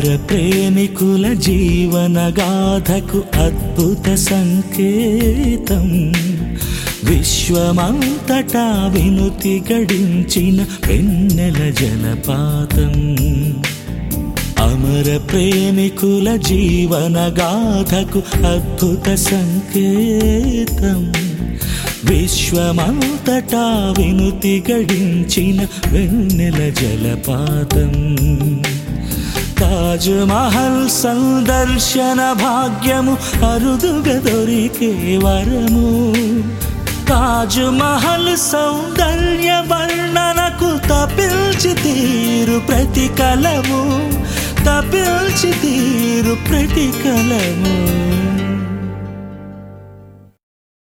అమర ప్రేమికుల జీవన గాథకు అద్భుత సంకేతం విశ్వమంతటా వినుతి గడించిన వెన్నెల జలపాతం అమర ప్రేమికుల జీవన గాథకు అద్భుత సంకేతం విశ్వమంతటా వినుతి గడించిన వెన్నెల జలపాతం తాజ్ మహల్ సందర్శన భాగ్యము అరుదుగా దొరికే వరము తాజ్ మహల్ సౌందర్య వర్ణనకు తపిల్చి తీరు ప్రతి కలము తపిల్చి తీరు ప్రతి కలము